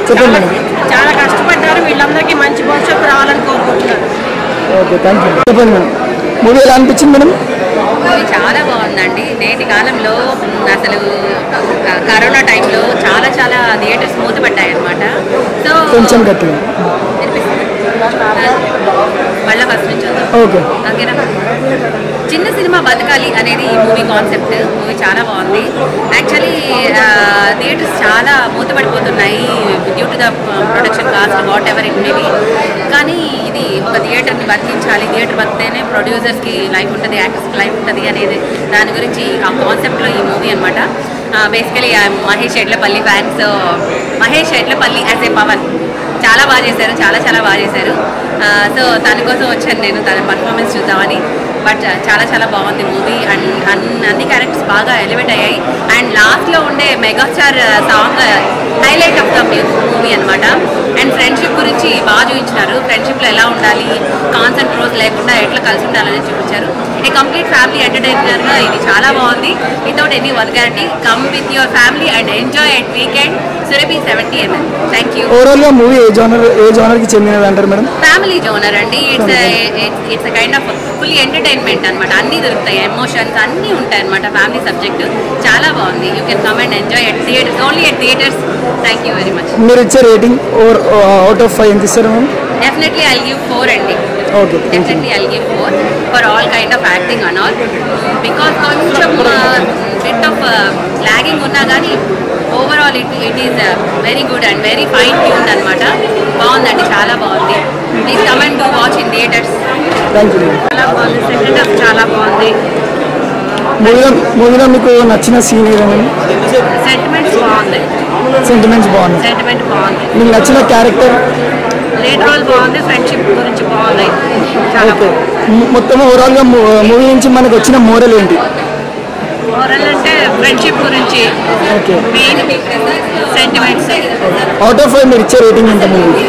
చెప్పండి చాలా మేడం చాలా కష్టపడ్డారు వీళ్ళందరికీ మంచి భవిష్యత్తు రావాలని కోరుకుంటున్నాను ఓకే థ్యాంక్ యూ చెప్పండి మేడం మూవీ ఎలా అనిపించింది మేడం మూవీ చాలా బాగుందండి నేటి కాలంలో మ్, అసలు క- కరోనా టైంలో చాలా చాలా థియేటర్స్ మూతపడ్డాయి అనమాట సో కొంచెం గట్టిగా మళ్ళీ ఫస్ట్ నుంచి వద్దాం. ఓకే ఓకేనా చిన్న సినిమా బతకాలి అనేది ఈ మూవీ కాన్సెప్ట్ మూవీ చాలా బాగుంది యాక్చువల్లీ థియేటర్స్ చాలా మూతపడిపోతున్నాయి due to the production cost whatever it maybe కానీ ఇది ఒక థియేటర్ని బతికించాలి థియేటర్ బతికితేనే ప్రొడ్యూసర్స్కి లైఫ్ ఉంటుంది యాక్టర్స్కి లైఫ్ ఉంటుంది అనేది దాని గురించి ఆ కాన్సెప్ట్లో ఈ మూవీ అనమాట basically Mahesh Edlapalli fans Mahesh Edlapalli as a Pavan చాలా బాగా చేశారు చాలా చాలా బాగా చేశారు సో దానికోసం వచ్చాను నేను తన పర్ఫార్మెన్స్ చూద్దామని బట్ చాలా చాలా బాగుంది మూవీ అండ్ అన్ని అన్ని క్యారెక్టర్స్ బాగా ఎలివేట్ అయ్యాయి అండ్ లాస్ట్లో ఉండే megastar song highlight of the movie అనమాట అండ్ ఫ్రెండ్షిప్ గురించి బాగా చూపించినారు ఫ్రెండ్షిప్లో ఎలా ఉండాలి కాన్స్ అండ్ ప్రోస్ లేకుండా ఎట్లా కలిసి ఉండాలని చూపించారు ఏ కంప్లీట్ ఫ్యామిలీ ఎంటర్టైనర్గా ఇది చాలా బాగుంది without any vulgarity come with your family and enjoy at weekend Surabhi seventy ML thank you ఓవరాల్గా మూవీ ఏ జోనర్ ఏ జోనర్కి చెందినది అంటారు మేడం ఫ్యామిలీ జోనర్ అండి it's it's kind of full entertainment అనమాట అన్నీ దొరుకుతాయి ఎమోషన్స్ అన్నీ ఉంటాయి అనమాట ఫ్యామిలీ సబ్జెక్ట్ చాలా బాగుంది you can come and enjoy at theatres only at theatres thank you very much మీరు ఇచ్చే rating over out of five ఎంత ఇస్తారు ma'am definitely I'll give four అండి okay thank you definitely I'll give four for all kind of acting and all because కొంచెం bit of lagging ఉన్నా కానీ overall it it is very good and very fine tune అనమాట బాగుందండి చాలా బాగుంది please come and do watch in theatres thank you madam చాలా బాగుంది second half చాలా బాగుంది మూవీలో మూవీలో మీకు నచ్చిన సీన్ ఏదో మేడం సెంటిమెంట్స్ బాగుంది సెంటిమెంట్స్ బాగున్నాయి సెంటిమెంట్ బాగుంది మీకు నచ్చిన క్యారెక్టర్ లీడ్ రోల్ బాగుంది ఫ్రెండ్షిప్ గురించి బాగుంది చాలా ఓకే మొత్తం ఓవరాల్గా మూవీ నుంచి మనకు వచ్చిన మోరల్ ఏంటి మోరల్ అంటే ఫ్రెండ్షిప్ గురించి okay main sentiments out of five మీరు ఇచ్చే రేటింగ్ ఎంత movie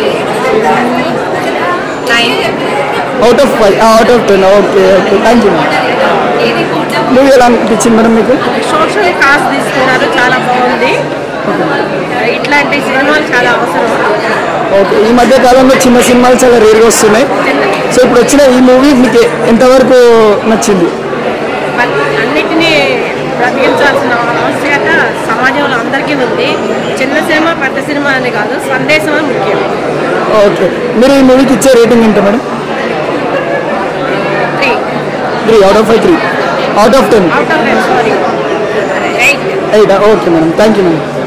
nine out of five out of ten okay okay thank you madam movie ఎలా అనిపించింది మేడం మీకు సోషల్ కాస్ట్ తీసుకున్నారు చాలా బాగుంది ఇట్లాంటి సినిమాలు చాలా అవసరం ఓకే ఈ మధ్య కాలంలో చిన్న సినిమాలు చాలా రేర్గా వస్తున్నాయి సో ఇప్పుడు వచ్చిన ఈ మూవీ మీకు ఎంతవరకు నచ్చింది అన్నిటినీ బ్రతికించాల్సిన ఆవశ్యకత సమాజంలో అందరికీ ఉంది చిన్న సినిమా పెద్ద సినిమా అని కాదు సందేశం అని ముఖ్యం ఓకే మీరు ఈ మూవీకి ఇచ్చే రేటింగ్ ఎంత madam three three out of five three out of ten out of sorry eight eight okay madam thank you madam